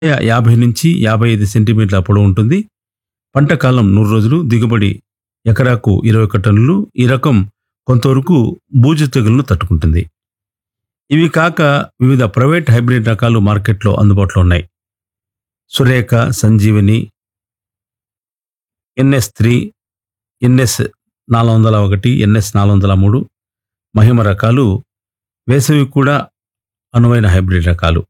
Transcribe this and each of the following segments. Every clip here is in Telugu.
యాభై నుంచి యాభై ఐదు సెంటీమీటర్ల పొడవు ఉంటుంది పంట కాలం నూరు రోజులు దిగుబడి ఎకరాకు ఇరవై ఒక టన్నులు ఈ రకం కొంతవరకు బూజు తెగులను తట్టుకుంటుంది ఇవి కాక వివిధ ప్రైవేట్ హైబ్రిడ్ రకాలు మార్కెట్లో అందుబాటులో ఉన్నాయి Surekha Sanjeevani NS three NS నాలుగు వందల ఒకటి ఎన్ఎస్ నాలుగు వందల మూడు మహిమ రకాలు వేసవి కూడా అనువైన హైబ్రిడ్ రకాలు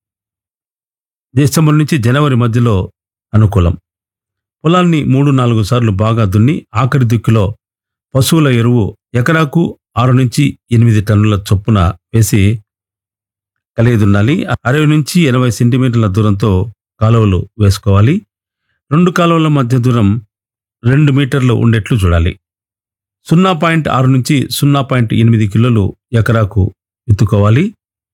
డిసెంబర్ నుంచి జనవరి మధ్యలో అనుకూలం పొలాన్ని మూడు నాలుగు సార్లు బాగా దున్ని ఆఖరి దిక్కులో పశువుల ఎరువు ఎకరాకు ఆరు నుంచి ఎనిమిది టన్నుల చొప్పున వేసి కలిగి దున్నాలి అరవై నుంచి ఎనభై సెంటీమీటర్ల దూరంతో కాలువలు వేసుకోవాలి రెండు కాలువల మధ్య దూరం రెండు మీటర్లు ఉండేట్లు చూడాలి సున్నా పాయింట్ ఆరు నుంచి సున్నా పాయింట్ ఎనిమిది కిలోలు ఎకరాకు విత్తుకోవాలి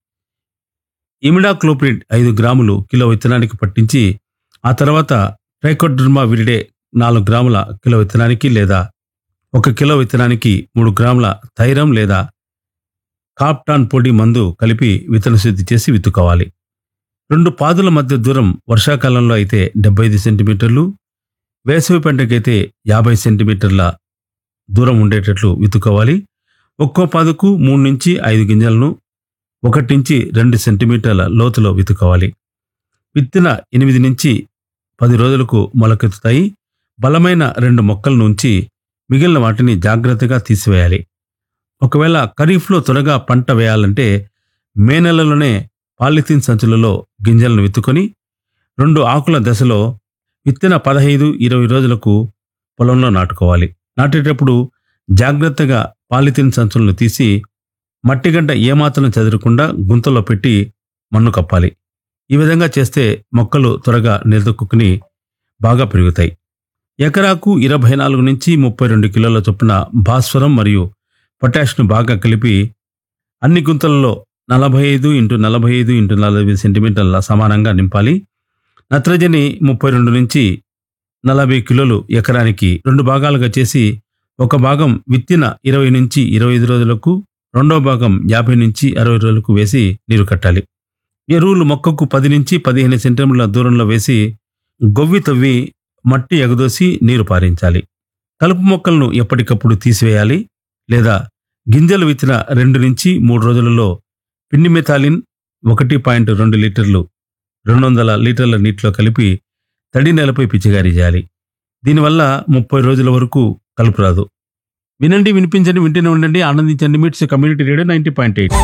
ఇమిడాక్లోప్రిడ్ ఐదు గ్రాములు కిలో విత్తనానికి పట్టించి ఆ తర్వాత ట్రైకోడర్మా విరిడే నాలుగు గ్రాముల కిలో విత్తనానికి లేదా ఒక కిలో విత్తనానికి మూడు గ్రాముల థైరం లేదా కాప్టాన్ పొడి మందు కలిపి విత్తన శుద్ధి చేసి విత్తుకోవాలి రెండు పాదుల మధ్య దూరం వర్షాకాలంలో అయితే డెబ్బై ఐదు సెంటీమీటర్లు వేసవి పంటకైతే యాభై సెంటీమీటర్ల దూరం ఉండేటట్లు విత్తుకోవాలి ఒక్కో పాదుకు మూడు నుంచి ఐదు గింజలను ఒకటి నుంచి రెండు సెంటీమీటర్ల లోతులో విత్తుకోవాలి విత్తిన ఎనిమిది నుంచి పది రోజులకు మొలకెత్తుతాయి బలమైన రెండు మొక్కలను ఉంచి మిగిలిన వాటిని జాగ్రత్తగా తీసివేయాలి ఒకవేళ ఖరీఫ్లో త్వరగా పంట వేయాలంటే మే నెలలోనే పాలిథిన్ సంచులలో గింజలను విత్తుకొని రెండు ఆకుల దశలో విత్తిన పదహైదు ఇరవై రోజులకు పొలంలో నాటుకోవాలి నాటేటప్పుడు జాగ్రత్తగా పాలిథిన్ సంచులను తీసి మట్టిగడ్డ ఏమాత్రం చెదరకుండా గుంతలో పెట్టి మన్ను కప్పాలి ఈ విధంగా చేస్తే మొక్కలు త్వరగా నిలదొక్కుని బాగా పెరుగుతాయి ఎకరాకు ఇరవై నాలుగు నుంచి ముప్పై రెండు కిలోల చొప్పున భాస్వరం మరియు పొటాష్ను బాగా కలిపి అన్ని గుంతలలో నలభై ఐదు ఇంటూ నలభై ఐదు ఇంటూ నలభై సెంటీమీటర్ల సమానంగా నింపాలి నత్రజని ముప్పై రెండు నుంచి నలభై కిలోలు ఎకరానికి రెండు భాగాలుగా చేసి ఒక భాగం విత్తిన ఇరవై నుంచి ఇరవై ఐదు రోజులకు రెండో భాగం యాభై నుంచి అరవై రోజులకు వేసి నీరు కట్టాలి ఎరువులు మొక్కకు పది నుంచి పదిహేను సెంటీమీటర్ల దూరంలో వేసి గొవ్వి తవ్వి మట్టి ఎగదోసి నీరు పారించాలి కలుపు మొక్కలను ఎప్పటికప్పుడు తీసివేయాలి లేదా గింజలు విత్తిన రెండు నుంచి మూడు రోజులలో పిండి మెథాలిన్ ఒకటి పాయింట్ రెండు లీటర్లు రెండు వందల లీటర్ల నీటిలో కలిపి తడి నేలపై పిచికారీ చేయాలి దీనివల్ల ముప్పై రోజుల వరకు కలుపు రాదు వినండి వినిపించండి వింటూనే ఉండండి ఆనందించండి MITS community radio ninety point eight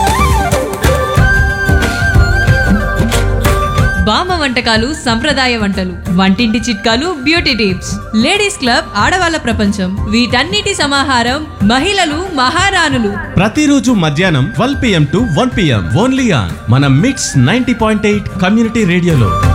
బామ్మ వంటకాలు సంప్రదాయ వంటలు వంటింటి చిట్కాలు బ్యూటీ టిప్స్ లేడీస్ క్లబ్ ఆడవాళ్ళ ప్రపంచం వీటన్నిటి సమాహారం మహిళలు మహారాణులు ప్రతిరోజు మధ్యాహ్నం twelve PM to one PM only on మన MITS ninety point eight community రేడియోలో